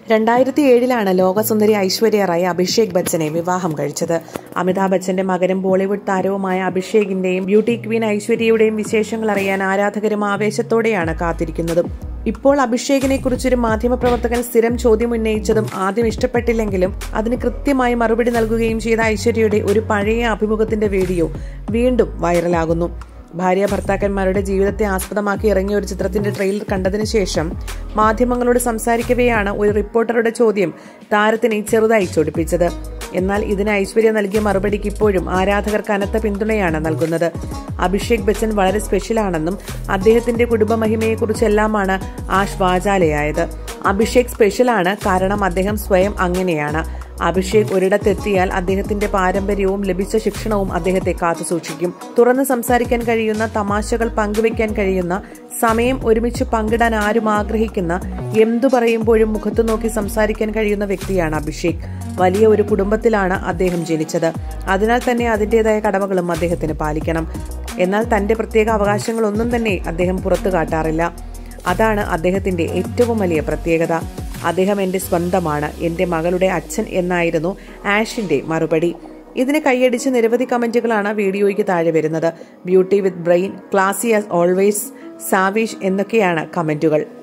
രണ്ടായിരത്തി ഏഴിലാണ് ലോകസുന്ദരി ഐശ്വര്യ റായ് അഭിഷേക് ബച്ചനെ വിവാഹം കഴിച്ചത് അമിതാഭ് ബച്ചന്റെ മകനും ബോളിവുഡ് താരവുമായ അഭിഷേകിന്റെയും ബ്യൂട്ടി ക്വീൻ ഐശ്വര്യയുടെയും വിശേഷങ്ങൾ അറിയാൻ ആരാധകരും ആവേശത്തോടെയാണ് കാത്തിരിക്കുന്നതും ഇപ്പോൾ അഭിഷേകിനെ കുറിച്ചൊരു മാധ്യമപ്രവർത്തകൻ സ്ഥിരം ചോദ്യം ഉന്നയിച്ചതും ആദ്യം ഇഷ്ടപ്പെട്ടില്ലെങ്കിലും അതിന് കൃത്യമായി മറുപടി നൽകുകയും ചെയ്ത ഐശ്വര്യയുടെ ഒരു പഴയ അഭിമുഖത്തിന്റെ വീഡിയോ വീണ്ടും വൈറലാകുന്നു ഭാര്യ ഭർത്താക്കന്മാരുടെ ജീവിതത്തെ ആസ്പദമാക്കി ഇറങ്ങിയ ഒരു ചിത്രത്തിന്റെ ട്രെയിലർ കണ്ടതിനു ശേഷം മാധ്യമങ്ങളോട് സംസാരിക്കവെയാണ് ഒരു റിപ്പോർട്ടറുടെ ചോദ്യം താരത്തിനെ ചെറുതായി ചൊടിപ്പിച്ചത് എന്നാൽ ഇതിന് ഐശ്വര്യ നൽകിയ മറുപടിക്ക് ഇപ്പോഴും ആരാധകർ കനത്ത പിന്തുണയാണ് നൽകുന്നത് അഭിഷേക് ബച്ചൻ വളരെ സ്പെഷ്യലാണെന്നും അദ്ദേഹത്തിന്റെ കുടുംബമഹിമയെക്കുറിച്ചെല്ലാമാണ് ആഷ് വാചാലയായത് അഭിഷേക് സ്പെഷ്യലാണ് കാരണം അദ്ദേഹം സ്വയം അങ്ങനെയാണ് അഭിഷേക് ഒരിടത്തെത്തിയാൽ അദ്ദേഹത്തിന്റെ പാരമ്പര്യവും ലഭിച്ച ശിക്ഷണവും അദ്ദേഹത്തെ കാത്തുസൂക്ഷിക്കും തുറന്ന് സംസാരിക്കാൻ കഴിയുന്ന തമാശകൾ പങ്കുവെക്കാൻ കഴിയുന്ന സമയം ഒരുമിച്ച് പങ്കിടാൻ ആരും ആഗ്രഹിക്കുന്ന എന്തു പറയുമ്പോഴും മുഖത്തു നോക്കി സംസാരിക്കാൻ കഴിയുന്ന വ്യക്തിയാണ് അഭിഷേക് വലിയ ഒരു കുടുംബത്തിലാണ് അദ്ദേഹം ജനിച്ചത് അതിനാൽ തന്നെ അതിൻ്റെതായ കടമകളും അദ്ദേഹത്തിന് പാലിക്കണം എന്നാൽ തന്റെ പ്രത്യേക അവകാശങ്ങളൊന്നും തന്നെ അദ്ദേഹം പുറത്തു കാട്ടാറില്ല അതാണ് അദ്ദേഹത്തിന്റെ ഏറ്റവും വലിയ പ്രത്യേകത അദ്ദേഹം എന്റെ സ്വന്തമാണ് എന്റെ മകളുടെ അച്ഛൻ എന്നായിരുന്നു ആഷിന്റെ മറുപടി ഇതിന് കൈയടിച്ച് നിരവധി കമന്റുകളാണ് വീഡിയോയ്ക്ക് താഴെ വരുന്നത് beauty with brain classy as always savage എന്നൊക്കെയാണ് കമന്റുകൾ